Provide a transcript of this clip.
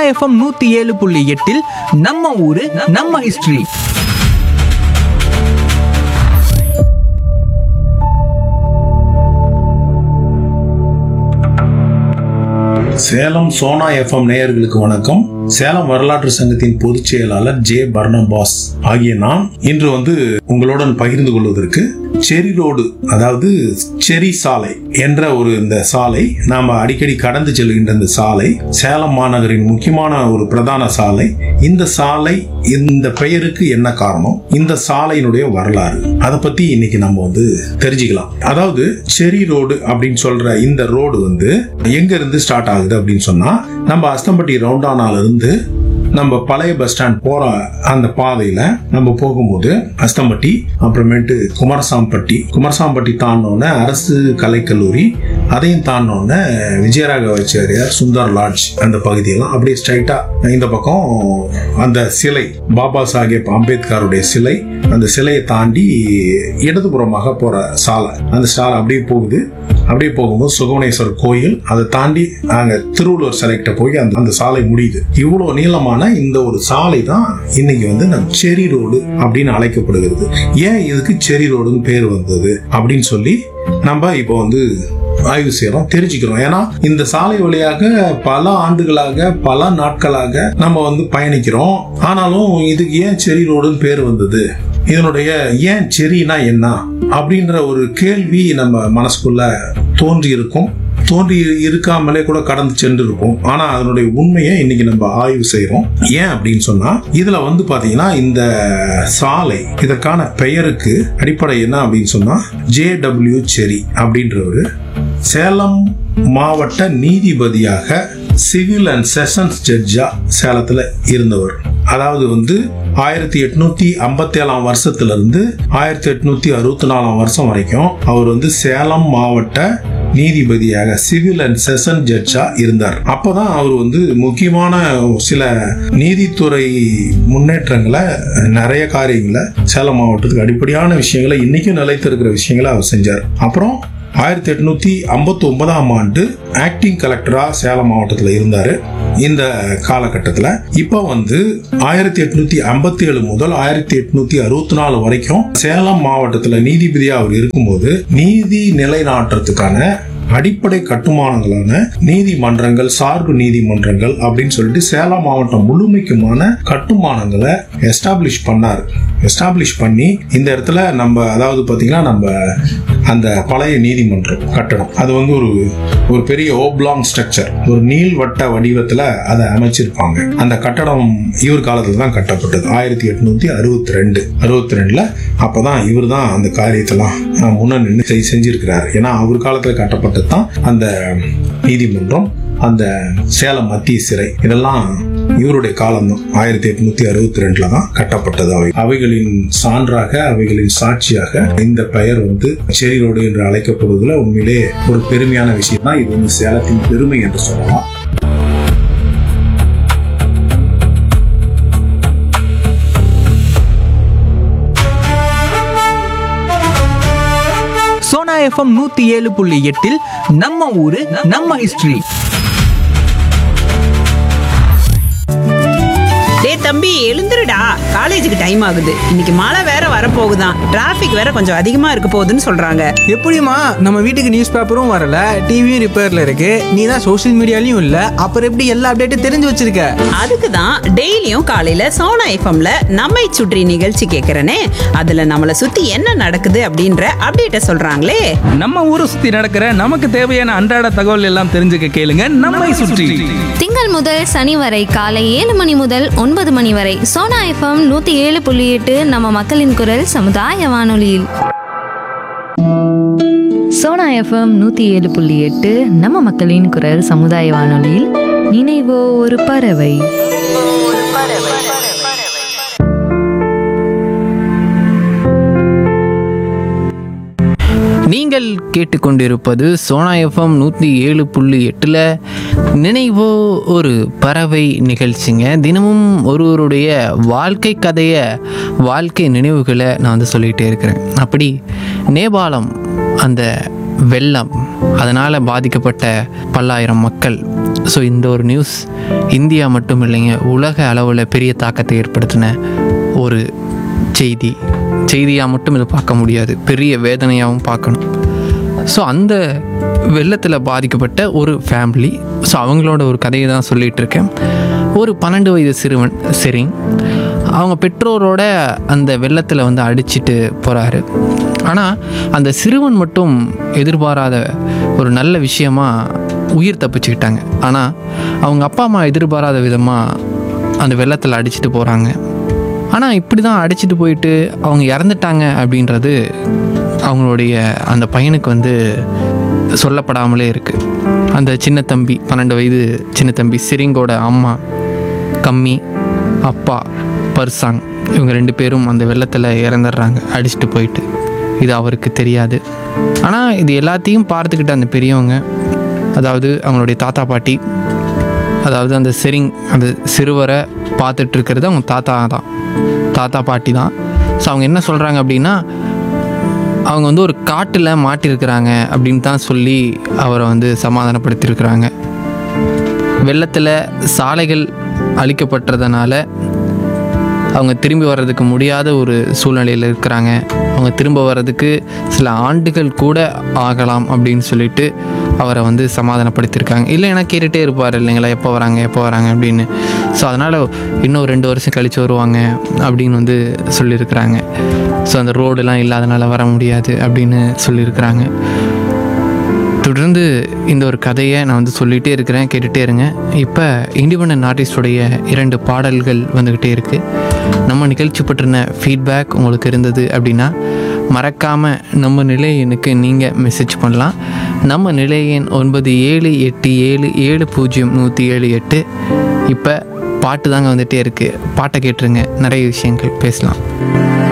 FM நூத்தி ஏழு புள்ளி எட்டில் நம்ம ஊரு நம்ம ஹிஸ்டரி சேலம் சோனா எஃப்எம் நேயர்களுக்கு வணக்கம் சேலம் வரலாற்று சங்கத்தின் பொதுச் செயலாளர் ஜே பர்னபாஸ் ஆகிய நான் இன்று வந்து உங்களுடன் பகிர்ந்து கொள்வதற்கு செரி ரோடு அதாவது செரி சாலை என்ற ஒரு இந்த சாலை நாம அடிக்கடி கடந்து செல்கின்ற இந்த சாலை சேலம் மாநகரின் முக்கியமான ஒரு பிரதான சாலை இந்த சாலை இந்த பெயருக்கு என்ன காரணம் இந்த சாலையினுடைய வரலாறு அதை பத்தி இன்னைக்கு நம்ம வந்து தெரிஞ்சுக்கலாம் அதாவது செரி ரோடு அப்படின்னு சொல்ற இந்த ரோடு வந்து எங்க இருந்து ஸ்டார்ட் ஆகுது அப்படின்னு சொன்னா நம்ம அஸ்தம்பட்டி ரவுண்டானால இருந்து நம்ம பழைய பஸ் ஸ்டாண்ட் போற அந்த பாதையில நம்ம போகும்போது அஸ்தம்பட்டி அப்புறமேட்டு குமாரசாம்பட்டி குமாரசாம்பட்டி தாண்டினோடனே அரசு கலைக்கல்லூரி அதையும் தாண்டினோடனே விஜயராகவாச்சாரியார் சுந்தர் லாட்ஜ் அந்த பகுதியெல்லாம் அப்படியே ஸ்ட்ரைட்டா இந்த பக்கம் அந்த சிலை பாபா சாஹேப் அம்பேத்கருடைய சிலை அந்த சிலையை தாண்டி இடதுபுறமாக போற சாலை அந்த சாலை அப்படியே போகுது அப்படியே போகும்போது சுகவனேஸ்வரர் கோயில் அதை தாண்டி நாங்க திருவள்ளுவர் சிலைக்கிட்ட போய் அந்த அந்த சாலை முடியுது இவ்வளவு நீளமான இந்த ஒரு சாலை தான் இன்னைக்கு வந்து நம்ம செரி ரோடு அப்படின்னு அழைக்கப்படுகிறது ஏன் இதுக்கு செரி ரோடுன்னு பேர் வந்தது அப்படின்னு சொல்லி நம்ம இப்போ வந்து ஆய்வு செய்யறோம் தெரிஞ்சுக்கிறோம் ஏன்னா இந்த சாலை வழியாக பல ஆண்டுகளாக பல நாட்களாக நம்ம வந்து பயணிக்கிறோம் ஆனாலும் இதுக்கு ஏன் செரி ரோடுன்னு பேர் வந்தது இதனுடைய ஏன் செரினா என்ன அப்படின்ற ஒரு கேள்வி நம்ம மனசுக்குள்ள தோன்றி இருக்கும் தோன்றி இருக்காமலே கூட கடந்து சென்று இருக்கும் ஆனா அதனுடைய உண்மையை இன்னைக்கு நம்ம ஆய்வு செய்யறோம் ஏன் அப்படின்னு சொன்னா இதுல வந்து பாத்தீங்கன்னா இந்த சாலை இதற்கான பெயருக்கு அடிப்படை என்ன அப்படின்னு சொன்னா ஜே டபிள்யூ செரி அப்படின்றவர் சேலம் மாவட்ட நீதிபதியாக சிவில் அண்ட் செஷன்ஸ் ஜட்ஜா சேலத்துல இருந்தவர் அதாவது வந்து ஆயிரத்தி எட்நூத்தி ஐம்பத்தி ஏழாம் வருஷத்துல இருந்து ஆயிரத்தி எட்நூத்தி அறுபத்தி நாலாம் வருஷம் வரைக்கும் அவர் வந்து சேலம் மாவட்ட நீதிபதியாக சிவில் அண்ட் செஷன் ஜட்ஜா இருந்தார் அப்பதான் அவர் வந்து முக்கியமான சில நீதித்துறை முன்னேற்றங்களை நிறைய காரியங்களை சேலம் மாவட்டத்துக்கு அடிப்படையான விஷயங்களை இன்னைக்கும் நிலைத்திருக்கிற விஷயங்களை அவர் செஞ்சார் அப்புறம் ஆயிரத்தி எட்நூத்தி ஐம்பத்தி ஒன்பதாம் ஆண்டு ஆக்டிங் கலெக்டரா சேலம் மாவட்டத்தில் இருந்தாரு இந்த காலகட்டத்தில் இப்போ வந்து ஆயிரத்தி எட்நூத்தி ஐம்பத்தி ஏழு முதல் ஆயிரத்தி எட்நூத்தி அறுபத்தி நாலு வரைக்கும் சேலம் மாவட்டத்தில் நீதிபதியா அவர் இருக்கும்போது நீதி நிலைநாட்டுறதுக்கான அடிப்படை கட்டுமானங்களான நீதிமன்றங்கள் சார்பு நீதிமன்றங்கள் அப்படின்னு சொல்லிட்டு சேலம் மாவட்டம் முழுமைக்குமான கட்டுமானங்களை எஸ்டாப்ளிஷ் பண்ணார் எஸ்டாப்ளிஷ் பண்ணி இந்த இடத்துல நம்ம அதாவது பாத்தீங்கன்னா நம்ம அந்த பழைய நீதிமன்றம் கட்டடம் அது வந்து ஒரு ஒரு பெரிய ஓப்லாங் ஸ்ட்ரக்சர் ஒரு நீள்வட்ட வடிவத்துல அதை அமைச்சிருப்பாங்க அந்த கட்டடம் இவர் காலத்துல தான் கட்டப்பட்டது ஆயிரத்தி எட்நூத்தி அறுபத்தி ரெண்டு அறுபத்தி ரெண்டுல அப்பதான் இவர் தான் அந்த காரியத்தெல்லாம் அஹ், முன்ன நின்று செய்- செஞ்சிருக்கிறாரு ஏன்னா அவர் காலத்துல கட்டப்பட்டது தான் அந்த நீதிமன்றம் அந்த சேலம் மத்திய சிறை இதெல்லாம் இவருடைய காலம் தான் ஆயிரத்தி எட்நூத்தி அறுபத்தி ரெண்டுல தான் கட்டப்பட்டது அவை அவைகளின் சான்றாக அவைகளின் சாட்சியாக இந்த பெயர் வந்து செரி ரோடு என்று அழைக்கப்படுவதில் உண்மையிலே ஒரு பெருமையான விஷயம் தான் இது வந்து சேலத்தின் பெருமை என்று சொல்லலாம் சோனா எஃப்எம் நூத்தி ஏழு புள்ளி எட்டில் நம்ம ஊரு நம்ம ஹிஸ்டரி டேய் தம்பி எழுந்துருடா காலேஜுக்கு டைம் ஆகுது இன்னைக்கு மழை வேற வரப்போகுதாம் டிராஃபிக் வேற கொஞ்சம் அதிகமா இருக்க போகுதுன்னு சொல்றாங்க எப்படிம்மா நம்ம வீட்டுக்கு நியூஸ் பேப்பரும் வரல டிவியும் ரிப்பேர்ல இருக்கு நீ தான் சோஷியல் மீடியாலையும் இல்ல அப்புறம் எப்படி எல்லா அப்டேட்டும் தெரிஞ்சு வச்சிருக்க அதுக்கு தான் டெய்லியும் காலையில சோனா எஃப்எம்ல நம்மை சுற்றி நிகழ்ச்சி கேட்கறனே அதுல நம்மளை சுத்தி என்ன நடக்குது அப்படின்ற அப்டேட்ட சொல்றாங்களே நம்ம ஊரை சுத்தி நடக்கிற நமக்கு தேவையான அன்றாட தகவல் எல்லாம் தெரிஞ்சுக்க கேளுங்க நம்மை சுற்றி திங்கள் முதல் சனி வரை காலை ஏழு மணி முதல் ஒன்பது மணி வரை சோனா எஃப்எம் நூத்தி ஏழு புள்ளி எட்டு நம்ம மக்களின் குரல் சமுதாய வானொலியில் சோனா எஃப்எம் நூற்றி ஏழு புள்ளி எட்டு நம்ம மக்களின் குரல் சமுதாய வானொலியில் நினைவோ ஒரு பறவை நீங்கள் கேட்டுக்கொண்டிருப்பது சோனா எஃப்எம் நூற்றி ஏழு புள்ளி எட்டில் நினைவோ ஒரு பறவை நிகழ்ச்சிங்க தினமும் ஒருவருடைய வாழ்க்கை கதையை வாழ்க்கை நினைவுகளை நான் வந்து சொல்லிகிட்டே இருக்கிறேன் அப்படி நேபாளம் அந்த வெள்ளம் அதனால் பாதிக்கப்பட்ட பல்லாயிரம் மக்கள் ஸோ இந்த ஒரு நியூஸ் இந்தியா மட்டும் இல்லைங்க உலக அளவில் பெரிய தாக்கத்தை ஏற்படுத்தின ஒரு செய்தி செய்தியாக மட்டும் இதை பார்க்க முடியாது பெரிய வேதனையாகவும் பார்க்கணும் ஸோ அந்த வெள்ளத்தில் பாதிக்கப்பட்ட ஒரு ஃபேமிலி ஸோ அவங்களோட ஒரு கதையை தான் சொல்லிகிட்டு இருக்கேன் ஒரு பன்னெண்டு வயது சிறுவன் சரி அவங்க பெற்றோரோட அந்த வெள்ளத்தில் வந்து அடிச்சிட்டு போகிறாரு ஆனால் அந்த சிறுவன் மட்டும் எதிர்பாராத ஒரு நல்ல விஷயமா உயிர் தப்பிச்சுக்கிட்டாங்க ஆனால் அவங்க அப்பா அம்மா எதிர்பாராத விதமாக அந்த வெள்ளத்தில் அடிச்சிட்டு போகிறாங்க ஆனால் இப்படி தான் அடிச்சிட்டு போயிட்டு அவங்க இறந்துட்டாங்க அப்படின்றது அவங்களுடைய அந்த பையனுக்கு வந்து சொல்லப்படாமலே இருக்குது அந்த சின்ன தம்பி பன்னெண்டு வயது சின்ன தம்பி சிரிங்கோட அம்மா கம்மி அப்பா பர்சாங் இவங்க ரெண்டு பேரும் அந்த வெள்ளத்தில் இறந்துடுறாங்க அடிச்சிட்டு போயிட்டு இது அவருக்கு தெரியாது ஆனால் இது எல்லாத்தையும் பார்த்துக்கிட்ட அந்த பெரியவங்க அதாவது அவங்களுடைய தாத்தா பாட்டி அதாவது அந்த செரிங் அந்த சிறுவரை பார்த்துட்டு இருக்கிறது அவங்க தாத்தா தான் தாத்தா பாட்டி தான் ஸோ அவங்க என்ன சொல்கிறாங்க அப்படின்னா அவங்க வந்து ஒரு காட்டில் மாட்டியிருக்கிறாங்க அப்படின்னு தான் சொல்லி அவரை வந்து சமாதானப்படுத்தியிருக்கிறாங்க வெள்ளத்தில் சாலைகள் அழிக்கப்பட்டதுனால அவங்க திரும்பி வர்றதுக்கு முடியாத ஒரு சூழ்நிலையில் இருக்கிறாங்க அவங்க திரும்ப வர்றதுக்கு சில ஆண்டுகள் கூட ஆகலாம் அப்படின்னு சொல்லிட்டு அவரை வந்து சமாதானப்படுத்தியிருக்காங்க இல்லைன்னா கேட்டுகிட்டே இருப்பார் இல்லைங்களா எப்போ வராங்க எப்போ வராங்க அப்படின்னு ஸோ அதனால் இன்னும் ரெண்டு வருஷம் கழித்து வருவாங்க அப்படின்னு வந்து சொல்லியிருக்கிறாங்க ஸோ அந்த ரோடெல்லாம் இல்லாதனால வர முடியாது அப்படின்னு சொல்லியிருக்கிறாங்க தொடர்ந்து இந்த ஒரு கதையை நான் வந்து சொல்லிகிட்டே இருக்கிறேன் கேட்டுகிட்டே இருங்க இப்போ இண்டிபெண்ட் ஆர்டிஸ்டோடைய இரண்டு பாடல்கள் வந்துக்கிட்டே இருக்குது நம்ம நிகழ்ச்சி பற்றின ஃபீட்பேக் உங்களுக்கு இருந்தது அப்படின்னா மறக்காமல் நம்ம நிலையனுக்கு நீங்கள் மெசேஜ் பண்ணலாம் நம்ம நிலையன் ஒன்பது ஏழு எட்டு ஏழு ஏழு பூஜ்ஜியம் நூற்றி ஏழு எட்டு இப்போ பாட்டு தாங்க வந்துகிட்டே இருக்குது பாட்டை கேட்டுருங்க நிறைய விஷயங்கள் பேசலாம்